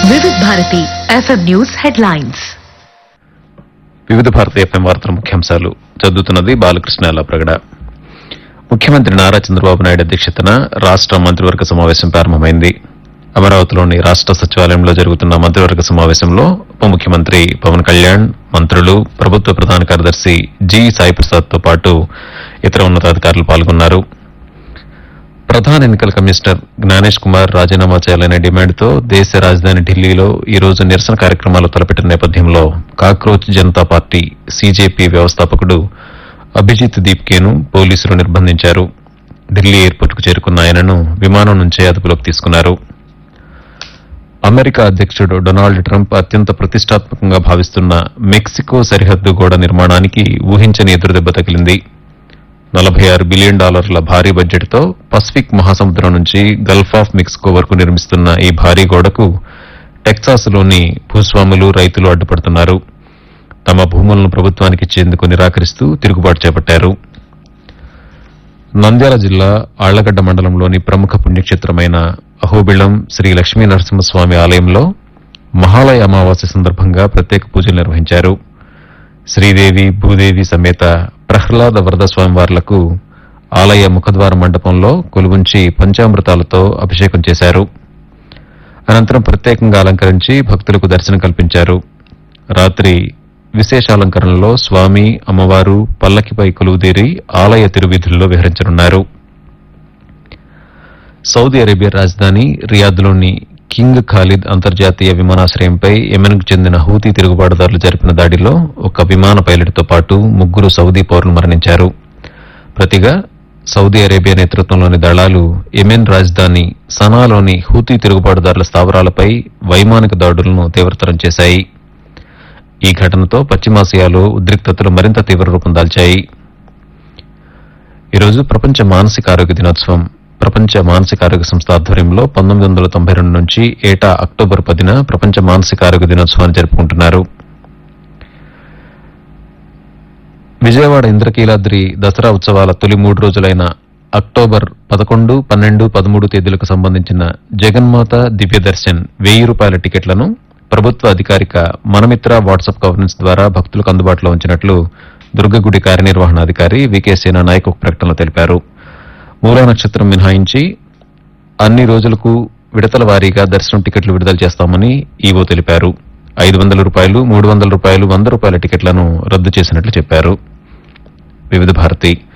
వివిధ Bharati FM news headlines వివిధ భారతీయ FM వార్తల ముఖ్యాంశాలు చదువుతున్నది బాలకృష్ణ ప్రగడ ముఖ్యమంత్రి నారా చంద్రబాబు నాయుడు అధ్యక్షతన రాష్ట మంత్రివర్గ సమావేశం ప్రారంభమైంది అమరావతిలోని రాష్ట సచివాలయంలో జరుగుతున్న మంత్రివర్గ సమావేశంలో ఉప ముఖ్యమంత్రి పవన్ కళ్యాణ్ మంత్రులు ప్రభుత్వ ప్రధాన కార్యదర్శి జి సాయిప్రసాద్ తో పాటు ఇతర ఉన్నతాధికారులు పాల్గొన్నారు ప్రధాన ఎన్నికల కమిషనర్ జ్ఞానేష్ కుమార్ రాజీనామా చేయాలనే డిమాండ్తో దేశ రాజధాని ఢిల్లీలో ఈ రోజు నిరసన కార్యక్రమాలు తలపెట్టిన నేపథ్యంలో కాక్రోచ్ జనతా పార్టీ సీజేపీ వ్యవస్థాపకుడు అభిజిత్ దీప్కేను పోలీసులు నిర్బంధించారు ఢిల్లీ ఎయిర్పోర్టుకు చేరుకున్న ఆయనను విమానం నుంచే అదుపులోకి తీసుకున్నారు అమెరికా అధ్యక్షుడు డొనాల్డ్ ట్రంప్ అత్యంత ప్రతిష్టాత్మకంగా భావిస్తున్న మెక్సికో సరిహద్దు గోడ నిర్మాణానికి ఊహించని ఎదురుదెబ్బ తగిలింది నలభై ఆరు బిలియన్ డాలర్ల భారీ బడ్జెట్తో పసిఫిక్ మహాసముద్రం నుంచి గల్ఫ్ ఆఫ్ మెక్సికో వరకు నిర్మిస్తున్న ఈ భారీ గోడకు టెక్సాస్లోని భూస్వాములు రైతులు అడ్డుపడుతున్నారు తమ భూములను ప్రభుత్వానికి ఇచ్చేందుకు నిరాకరిస్తూ తిరుగుబాటు చేపట్టారు నంద్యాల జిల్లా ఆళ్లగడ్డ మండలంలోని ప్రముఖ పుణ్యక్షేత్రమైన అహోబిళం శ్రీ లక్ష్మీ నరసింహస్వామి ఆలయంలో మహాలయ అమావాస్య సందర్భంగా ప్రత్యేక పూజలు నిర్వహించారు శ్రీదేవి భూదేవి సమేత ప్రహ్లాద వరద స్వామివార్లకు ఆలయ ముఖద్వార మండపంలో కొలువుంచి పంచామృతాలతో అభిషేకం చేశారు అనంతరం ప్రత్యేకంగా అలంకరించి భక్తులకు దర్శనం కల్పించారు రాత్రి విశేషాలంకరణలో స్వామి అమ్మవారు పల్లకిపై కొలువుదీరి ఆలయ తిరువీధుల్లో విహరించనున్నారు సౌదీ అరేబియా రాజధాని రియాద్లోని కింగ్ ఖాలిద్ అంతర్జాతీయ విమానాశ్రయంపై యెమెన్కు చెందిన హూతీ తిరుగుబాటుదారులు జరిపిన దాడిలో ఒక విమాన పైలట్తో పాటు ముగ్గురు సౌదీ పౌరులు మరణించారు ప్రతిగా సౌదీ అరేబియా నేతృత్వంలోని దళాలు యెమెన్ రాజధాని సనాలోని హూతీ తిరుగుబాటుదారుల స్థావరాలపై వైమానిక దాడులను తీవ్రతరం చేశాయి ఈ ఘటనతో పశ్చిమాసియాలో ఉద్రిక్తతలు మరింత తీవ్ర రూపం దాల్చాయి ఈరోజు ప్రపంచ మానసిక ఆరోగ్య దినోత్సవం ప్రపంచ మానసిక ఆరోగ్య సంస్థ ఆధ్వర్యంలో పంతొమ్మిది వందల తొంభై రెండు నుంచి ఏటా అక్టోబర్ పదిన ప్రపంచ మానసిక ఆరోగ్య దినోత్సవాన్ని జరుపుకుంటున్నారు విజయవాడ ఇంద్రకీలాద్రి దసరా ఉత్సవాల తొలి మూడు రోజులైన అక్టోబర్ పదకొండు పన్నెండు పదమూడు తేదీలకు సంబంధించిన జగన్మాత దివ్య దర్శన్ వెయ్యి రూపాయల టికెట్లను ప్రభుత్వ అధికారిక మనమిత్ర వాట్సాప్ గవర్నెన్స్ ద్వారా భక్తులకు అందుబాటులో ఉంచినట్లు దుర్గగుడి కార్యనిర్వహణాధికారి వికే సేనా నాయక్ ఒక ప్రకటనలో తెలిపారు మూలా నక్షత్రం మినహాయించి అన్ని రోజులకు విడతల వారీగా దర్శనం టికెట్లు విడుదల చేస్తామని ఈవో తెలిపారు ఐదు వందల రూపాయలు మూడు వందల రూపాయలు వంద రూపాయల టికెట్లను రద్దు చేసినట్లు చెప్పారు వివిధ భారతి